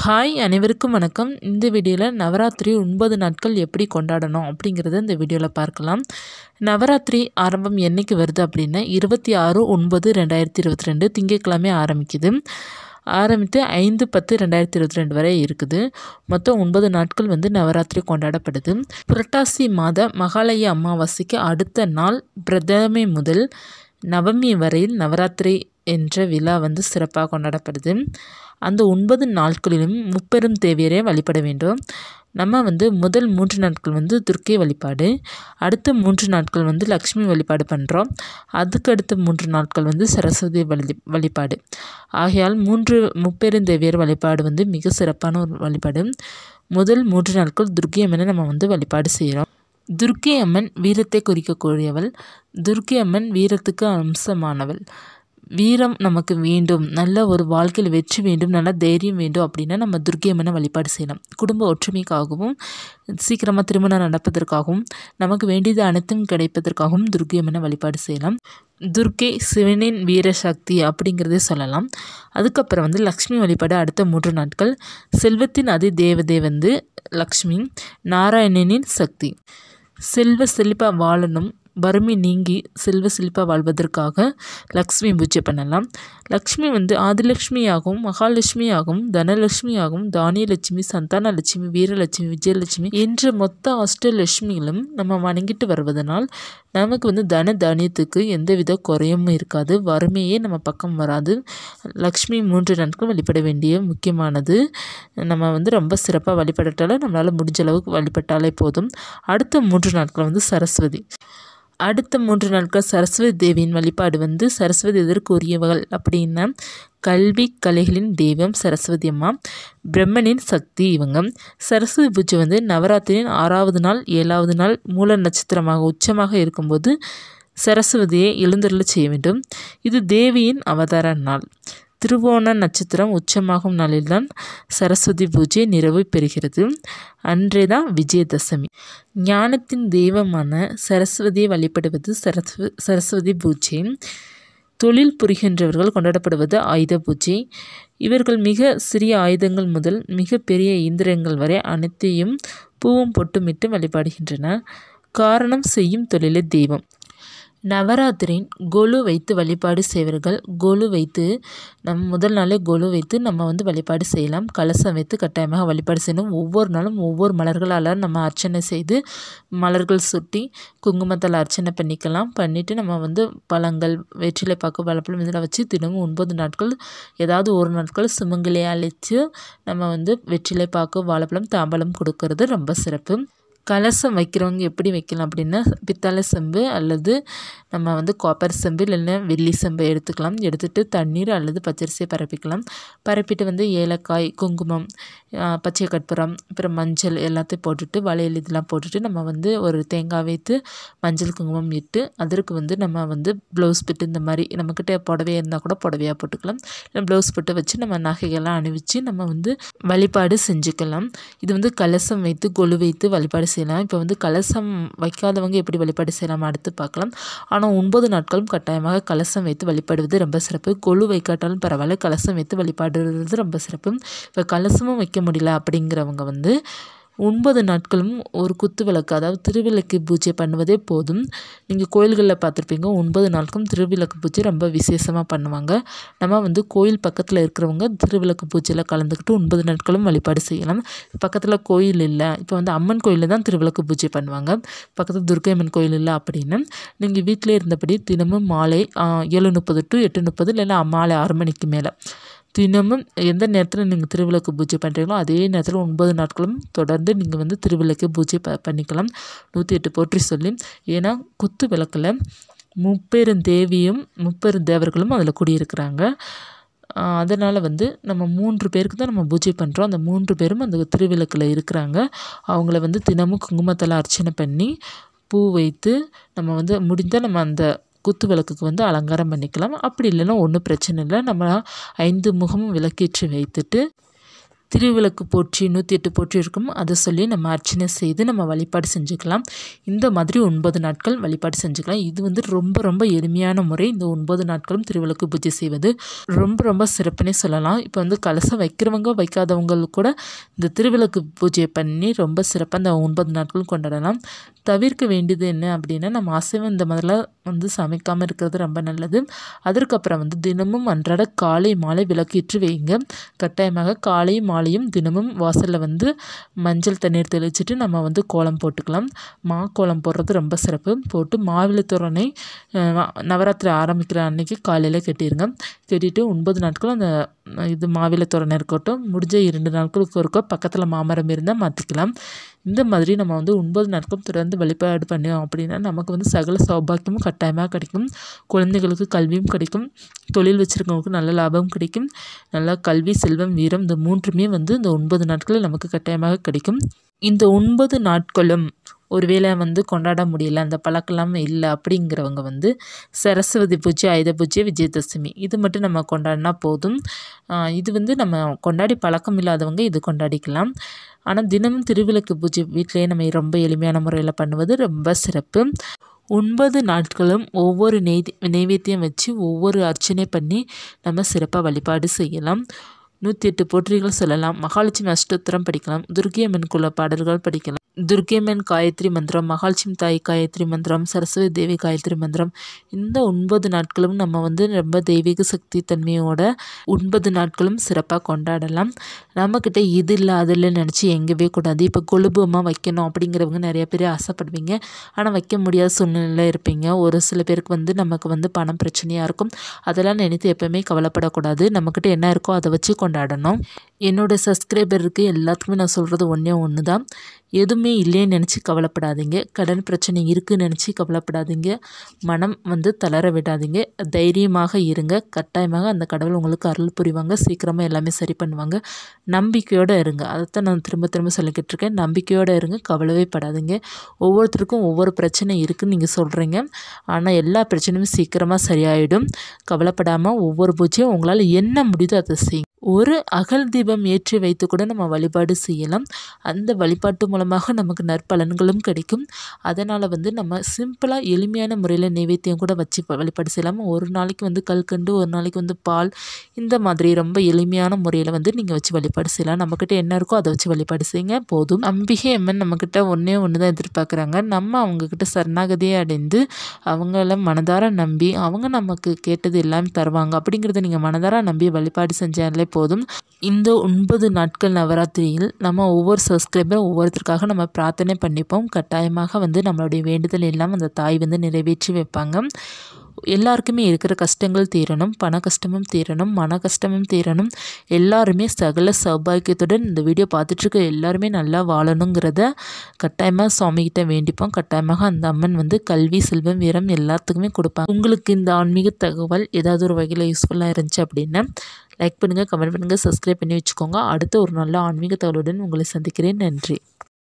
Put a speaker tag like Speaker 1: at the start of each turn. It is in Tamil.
Speaker 1: ஹாய் அனைவருக்கும் வணக்கம் இந்த வீடியோவில் நவராத்திரி ஒன்பது நாட்கள் எப்படி கொண்டாடணும் அப்படிங்கிறத இந்த வீடியோவில் பார்க்கலாம் நவராத்திரி ஆரம்பம் என்னைக்கு வருது அப்படின்னா இருபத்தி ஆறு ஒன்பது ரெண்டாயிரத்தி இருபத்தி ரெண்டு திங்கட்கிழமை ஆரம்பிக்குது ஆரம்பித்து ஐந்து பத்து ரெண்டாயிரத்தி இருபத்தி ரெண்டு வரை இருக்குது மொத்தம் ஒன்பது நாட்கள் வந்து நவராத்திரி கொண்டாடப்படுது புரட்டாசி மாத மகாலய அமாவாசைக்கு அடுத்த நாள் பிரதமை முதல் நவமி வரையில் நவராத்திரி என்ற விழா வந்து சிறப்பாக கொண்டாடப்படுது அந்த ஒன்பது நாட்களிலும் முப்பெரும் தேவியரை வழிபட வேண்டும் நம்ம வந்து முதல் மூன்று நாட்கள் வந்து துர்க்கை வழிபாடு அடுத்த மூன்று நாட்கள் வந்து லக்ஷ்மி வழிபாடு பண்ணுறோம் அதுக்கு அடுத்த மூன்று நாட்கள் வந்து சரஸ்வதி வழி வழிபாடு ஆகையால் மூன்று முப்பெருந்தேவியர் வழிபாடு வந்து மிக சிறப்பான ஒரு வழிபாடு முதல் மூன்று நாட்கள் துர்க்கை அம்மனை நம்ம வந்து வழிபாடு செய்கிறோம் துர்க்கை அம்மன் வீரத்தை குறிக்கக்கூடியவள் துர்க்கை அம்மன் வீரத்துக்கு அம்சமானவள் வீரம் நமக்கு வேண்டும் நல்ல ஒரு வாழ்க்கையில் வெற்றி வேண்டும் நல்ல தைரியம் வேண்டும் அப்படின்னா நம்ம துர்க்கை அம்மனை வழிபாடு செய்யலாம் குடும்ப ஒற்றுமைக்காகவும் சீக்கிரமாக திருமணம் நடப்பதற்காகவும் நமக்கு வேண்டியது அனைத்தும் கிடைப்பதற்காகவும் துர்க்கை அம்மனை வழிபாடு செய்யலாம் துர்க்கை சிவனின் வீரசக்தி அப்படிங்கிறதே சொல்லலாம் அதுக்கப்புறம் வந்து லக்ஷ்மி வழிபாடு அடுத்த மூன்று நாட்கள் செல்வத்தின் அதி தேவதை வந்து லக்ஷ்மி நாராயணனின் சக்தி செல்வ செழிப்பாக வாழணும் வறுமை நீங்கி செல்வ செழிப்பாக வாழ்வதற்காக லக்ஷ்மி பூஜை பண்ணலாம் லக்ஷ்மி வந்து ஆதிலட்சுமியாகவும் மகாலட்சுமியாகவும் தனலட்சுமியாகவும் தானியலட்சுமி சந்தானலட்சுமி வீரலட்சுமி விஜயலட்சுமி என்ற மொத்த அஷ்டலட்சுமிகளும் நம்ம வணங்கிட்டு வருவதனால் நமக்கு வந்து தன தானியத்துக்கு எந்தவித குறையும் இருக்காது வறுமையே நம்ம பக்கம் வராது லக்ஷ்மி மூன்று நாட்கள் வழிபட வேண்டிய முக்கியமானது நம்ம வந்து ரொம்ப சிறப்பாக வழிபடட்டாலே நம்மளால் முடிஞ்ச அளவுக்கு வழிபட்டாலே போதும் அடுத்த மூன்று நாட்கள் வந்து சரஸ்வதி அடுத்த மூன்று நாட்கள் சரஸ்வதி தேவியின் வழிபாடு வந்து சரஸ்வதி எதற்கு உரியவர்கள் அப்படின்னா கல்வி கலைகளின் தெய்வம் சரஸ்வதி அம்மா பிரம்மனின் சக்தி இவங்க சரஸ்வதி பூஜை வந்து நவராத்திரியின் ஆறாவது நாள் ஏழாவது நாள் மூல நட்சத்திரமாக உச்சமாக இருக்கும்போது சரஸ்வதியை எழுந்தருள செய்ய வேண்டும் இது தேவியின் அவதார நாள் திருவோண நட்சத்திரம் உச்சமாகும் நாளில்தான் சரஸ்வதி பூஜை நிறைவு பெறுகிறது அன்றே தான் விஜயதசமி ஞானத்தின் தெய்வமான சரஸ்வதியை வழிபடுவது சரஸ்வ சரஸ்வதி பூஜை தொழில் புரிகின்றவர்கள் கொண்டாடப்படுவது ஆயுத பூஜை இவர்கள் மிக சிறிய ஆயுதங்கள் முதல் மிக பெரிய இயந்திரங்கள் வரை அனைத்தையும் பூவும் பொட்டுமிட்டு வழிபாடுகின்றனர் காரணம் செய்யும் தொழிலே தெய்வம் நவராத்திரியின் கொலு வைத்து வழிபாடு செய்வர்கள் கொலு வைத்து நம் முதல் நாளே கொலு வைத்து நம்ம வந்து வழிபாடு செய்யலாம் கலசம் வைத்து கட்டாயமாக வழிபாடு செய்யணும் ஒவ்வொரு நாளும் ஒவ்வொரு மலர்களால் நம்ம அர்ச்சனை செய்து மலர்கள் சுட்டி குங்குமத்தால் அர்ச்சனை பண்ணிக்கலாம் பண்ணிவிட்டு நம்ம வந்து பழங்கள் வெற்றிலை பாக்கு வாழைப்பழம் இதில் வச்சு தினமும் ஒன்பது நாட்கள் ஏதாவது ஒரு நாட்கள் சுமங்கலியை அழைச்சி நம்ம வந்து வெற்றிலை பாக்கு வாழைப்பழம் தாம்பழம் கொடுக்கறது ரொம்ப சிறப்பு கலசம் வைக்கிறவங்க எப்படி வைக்கலாம் அப்படின்னா பித்தளை செம்பு அல்லது நம்ம வந்து காப்பர் செம்பு இல்லைன்னா வெள்ளி செம்பு எடுத்துக்கலாம் எடுத்துகிட்டு தண்ணீர் அல்லது பச்சரிசியை பரப்பிக்கலாம் பரப்பிட்டு வந்து ஏலக்காய் குங்குமம் பச்சை கற்பூரம் அப்புறம் மஞ்சள் எல்லாத்தையும் போட்டுட்டு வளையல் இதெல்லாம் போட்டுட்டு நம்ம வந்து ஒரு தேங்காய் வைத்து மஞ்சள் குங்குமம் இட்டு அதற்கு வந்து நம்ம வந்து ப்ளவுஸ் பிட்டு இந்த மாதிரி நம்மக்கிட்ட புடவையாக இருந்தால் கூட புடவையாக போட்டுக்கலாம் இல்லை ப்ளவுஸ் பிட்டு வச்சு நம்ம நகைகள்லாம் அணிவிச்சு நம்ம வந்து வழிபாடு செஞ்சுக்கலாம் இது வந்து கலசம் வைத்து கொலு வைத்து வழிபாடு செய்யலாம் இப்போ வந்து கலசம் வைக்காதவங்க எப்படி வழிபாடு செய்யலாம் அடுத்து பார்க்கலாம் ஆனால் ஒன்பது நாட்களும் கட்டாயமாக கலசம் வைத்து வழிபடுவது ரொம்ப சிறப்பு கொழு வைக்காட்டாலும் பரவாயில்ல கலசம் வைத்து வழிபாடுறது ரொம்ப சிறப்பு இப்போ கலசமும் வைக்க முடியல அப்படிங்கிறவங்க வந்து ஒன்பது நாட்களும் ஒரு குத்து விளக்கு அதாவது திருவிளக்கு பூஜை பண்ணுவதே போதும் நீங்கள் கோயில்களில் பார்த்துருப்பீங்க ஒன்பது நாட்களும் திருவிளக்கு பூஜை ரொம்ப விசேஷமாக பண்ணுவாங்க நம்ம வந்து கோயில் பக்கத்தில் இருக்கிறவங்க திருவிளக்கு பூஜையில் கலந்துக்கிட்டு ஒன்பது நாட்களும் வழிபாடு செய்யலாம் பக்கத்தில் கோயில் இல்லை இப்போ வந்து அம்மன் கோயிலில் தான் திருவிளக்கு பூஜை பண்ணுவாங்க பக்கத்தில் துர்க்கை அம்மன் கோயில் இல்லை அப்படின்னு நீங்கள் வீட்டிலே இருந்தபடி தினமும் மாலை ஏழு முப்பது டு எட்டு முப்பது இல்லைன்னா மாலை ஆறு மணிக்கு மேலே தினமும் எந்த நேரத்தில் நீங்கள் திருவிளக்கு பூஜை பண்ணுறீங்களோ அதே நேரத்தில் ஒன்பது நாட்களும் தொடர்ந்து நீங்கள் வந்து திருவிளக்கு பூஜை ப பண்ணிக்கலாம் நூற்றி எட்டு போற்றி சொல்லி ஏன்னா குத்து விளக்கில் முப்பெரும் தேவியும் முப்பெரும் தேவர்களும் அதில் குடியிருக்கிறாங்க அதனால் வந்து நம்ம மூன்று பேருக்கு தான் நம்ம பூஜை பண்ணுறோம் அந்த மூன்று பேரும் அந்த திருவிளக்கில் இருக்கிறாங்க அவங்கள வந்து தினமும் குங்குமத்தில் அர்ச்சனை பண்ணி பூ வைத்து நம்ம வந்து முடிந்தால் நம்ம அந்த குத்து விளக்குக்கு வந்து அலங்காரம் பண்ணிக்கலாம் அப்படி இல்லைன்னா ஒன்றும் பிரச்சனை இல்லை நம்ம ஐந்து முகமும் விளக்கேற்றி வைத்துட்டு திருவிளக்கு போற்றி நூற்றி எட்டு போற்றி இருக்கும் அதை சொல்லி நம்ம அர்ச்சனை செய்து நம்ம வழிபாடு செஞ்சுக்கலாம் இந்த மாதிரி ஒன்பது நாட்கள் வழிபாடு செஞ்சுக்கலாம் இது வந்து ரொம்ப ரொம்ப எளிமையான முறை இந்த ஒன்பது நாட்களும் திருவிளக்கு பூஜை செய்வது ரொம்ப ரொம்ப சிறப்புனே சொல்லலாம் இப்போ வந்து கலசம் வைக்கிறவங்க வைக்காதவங்களுக்கு கூட இந்த திருவிளக்கு பூஜையை பண்ணி ரொம்ப சிறப்பாக இந்த ஒன்பது நாட்களும் கொண்டாடலாம் தவிர்க்க வேண்டியது என்ன அப்படின்னா நம்ம அசைவம் இந்த மாதிரிலாம் வந்து சமைக்காமல் இருக்கிறது ரொம்ப நல்லது அதற்கப்புறம் வந்து தினமும் அன்றாட காலை மாலை விளக்கேற்றி வைங்க கட்டாயமாக காலை மாலையும் தினமும் வாசலில் வந்து மஞ்சள் தண்ணீர் தெளிச்சிட்டு நம்ம வந்து கோலம் போட்டுக்கலாம் மா கோலம் போடுறது ரொம்ப சிறப்பு போட்டு மாவிளை தோரணை அஹ், நவராத்திரி ஆரம்பிக்கிற அன்னைக்கு காலையில் கட்டிடுங்க கட்டிட்டு ஒன்பது நாட்களும் அந்த இது மாவிளை தோரணை இருக்கட்டும் முடிஞ்ச இரண்டு நாட்களுக்கு ஒருக்கா பக்கத்தில் மாமரம் இருந்தால் மாற்றிக்கலாம் இந்த மாதிரி நம்ம வந்து ஒன்பது நாட்களும் தொடர்ந்து வழிபாடு பண்ணோம் அப்படின்னா நமக்கு வந்து சகல சௌபாக்கியமும் கட்டாயமாக கிடைக்கும் குழந்தைகளுக்கு கல்வியும் கிடைக்கும் தொழில் வச்சுருக்கவங்களுக்கு நல்ல லாபம் கிடைக்கும் நல்லா கல்வி செல்வம் வீரம் இந்த மூன்றுமே வந்து இந்த ஒன்பது நாட்களில் நமக்கு கட்டாயமாக கிடைக்கும் இந்த ஒன்பது நாட்களும் ஒருவேளை வந்து கொண்டாட முடியல அந்த பழக்கெல்லாம் இல்லை அப்படிங்கிறவங்க வந்து சரஸ்வதி பூஜை ஆயுத பூஜை விஜயதசமி இது மட்டும் நம்ம கொண்டாடினா போதும் ஆஹ் இது வந்து நம்ம கொண்டாடி பழக்கம் இல்லாதவங்க இது கொண்டாடிக்கலாம் ஆனால் தினமும் திருவிளக்கு பூஜை வீட்டிலேயே நம்ம ரொம்ப எளிமையான முறையில் பண்ணுவது ரொம்ப சிறப்பு ஒன்பது நாட்களும் ஒவ்வொரு நெய் நெய்வேத்தியம் வச்சு ஒவ்வொரு அர்ச்சனை பண்ணி நம்ம சிறப்பாக வழிபாடு செய்யலாம் நூற்றி எட்டு போற்றிகள் சொல்லலாம் மகாலட்சுமி அஷ்டோத்திரம் படிக்கலாம் துர்க்கை அம்மன் குல பாடல்கள் படிக்கலாம் துர்க்கை அம்மன் காயத்ரி மந்திரம் மகாலட்சுமி தாய் காயத்ரி மந்திரம் சரஸ்வதி தேவி காயத்ரி மந்திரம் இந்த ஒன்பது நாட்களும் நம்ம வந்து ரொம்ப தெய்வீக சக்தி தன்மையோட ஒன்பது நாட்களும் சிறப்பாக கொண்டாடலாம் நம்மக்கிட்ட இது இல்லை அது இல்லைன்னு நினச்சி எங்கவே கூடாது இப்போ கொழுபமாக வைக்கணும் அப்படிங்கிறவங்க நிறைய பேர் ஆசைப்படுவீங்க ஆனால் வைக்க முடியாத சூழ்நிலையில் இருப்பீங்க ஒரு சில பேருக்கு வந்து நமக்கு வந்து பணம் பிரச்சனையாக இருக்கும் அதெல்லாம் நினைத்து எப்போவுமே கவலைப்படக்கூடாது நம்மக்கிட்ட என்ன இருக்கோ அதை வச்சு கொண்டாடணும் என்னோட சப்ஸ்கிரைபருக்கு எல்லாத்துக்குமே நான் சொல்கிறது ஒன்றே ஒன்று தான் எதுவுமே இல்லைன்னு நினச்சி கவலைப்படாதீங்க கடன் பிரச்சனை இருக்குன்னு நினச்சி கவலைப்படாதீங்க மனம் வந்து தளர விடாதீங்க தைரியமாக இருங்க கட்டாயமாக அந்த கடவுள் உங்களுக்கு அருள் புரிவாங்க சீக்கிரமாக எல்லாமே சரி பண்ணுவாங்க நம்பிக்கையோடு இருங்க அதைத்தான் நான் திரும்ப திரும்ப சொல்லிக்கிட்டு இருக்கேன் நம்பிக்கையோடு இருங்க கவலைவே படாதீங்க ஒவ்வொருத்தருக்கும் ஒவ்வொரு பிரச்சனை இருக்குன்னு நீங்கள் சொல்கிறீங்க ஆனால் எல்லா பிரச்சனையும் சீக்கிரமாக சரியாயிடும் கவலைப்படாமல் ஒவ்வொரு பூஜையும் உங்களால் என்ன முடியுதோ அதை செய்யுங்க ஒரு அகல் தீபம் ஏற்றி வைத்து கூட நம்ம வழிபாடு செய்யலாம் அந்த வழிபாட்டு மூலமாக நமக்கு நற்பலன்களும் கிடைக்கும் அதனால் வந்து நம்ம சிம்பிளாக எளிமையான முறையில் நைவேத்தியம் கூட வச்சு ப- வழிபாடு செய்யலாம் ஒரு நாளைக்கு வந்து கல்கண்டு ஒரு நாளைக்கு வந்து பால் இந்த மாதிரி ரொம்ப எளிமையான முறையில் வந்து நீங்கள் வச்சு வழிபாடு செய்யலாம் நம்மக்கிட்ட என்ன இருக்கோ அதை வச்சு வழிபாடு செய்யுங்க போதும் அம்பிகை அம்மன் நம்மக்கிட்ட ஒன்றே ஒன்று தான் எதிர்பார்க்குறாங்க நம்ம அவங்கக்கிட்ட சரணாகதியை அடைந்து அவங்கள மனதார நம்பி அவங்க நமக்கு கேட்டது எல்லாம் தருவாங்க அப்படிங்கிறத நீங்கள் மனதார நம்பி வழிபாடு செஞ்சாலே போதும் இந்த ஒன்பது நாட்கள் நவராத்திரியில் நம்ம ஒவ்வொரு சப்ஸ்கிரைபரும் ஒவ்வொருத்தருக்காக நம்ம பிரார்த்தனை பண்ணிப்போம் கட்டாயமாக வந்து நம்மளுடைய வேண்டுதல் எல்லாம் அந்த தாய் வந்து நிறைவேற்றி வைப்பாங்க எல்லாருக்குமே இருக்கிற கஷ்டங்கள் தீரணும் பண கஷ்டமும் தீரணும் மன கஷ்டமும் தீரணும் எல்லாருமே சகல சௌபாக்கியத்துடன் இந்த வீடியோ பார்த்துட்ருக்க எல்லாருமே நல்லா வாழணுங்கிறத கட்டாயமாக சுவாமிகிட்ட வேண்டிப்போம் கட்டாயமாக அந்த அம்மன் வந்து கல்வி செல்வம் வீரம் எல்லாத்துக்குமே கொடுப்பாங்க உங்களுக்கு இந்த ஆன்மீக தகவல் ஏதாவது ஒரு வகையில் யூஸ்ஃபுல்லாக இருந்துச்சு அப்படின்னா லைக் பண்ணுங்கள் கமெண்ட் பண்ணுங்கள் சப்ஸ்கிரைப் பண்ணி வச்சுக்கோங்க அடுத்த ஒரு நல்ல ஆன்மீக தகவலுடன் உங்களை சந்திக்கிறேன் நன்றி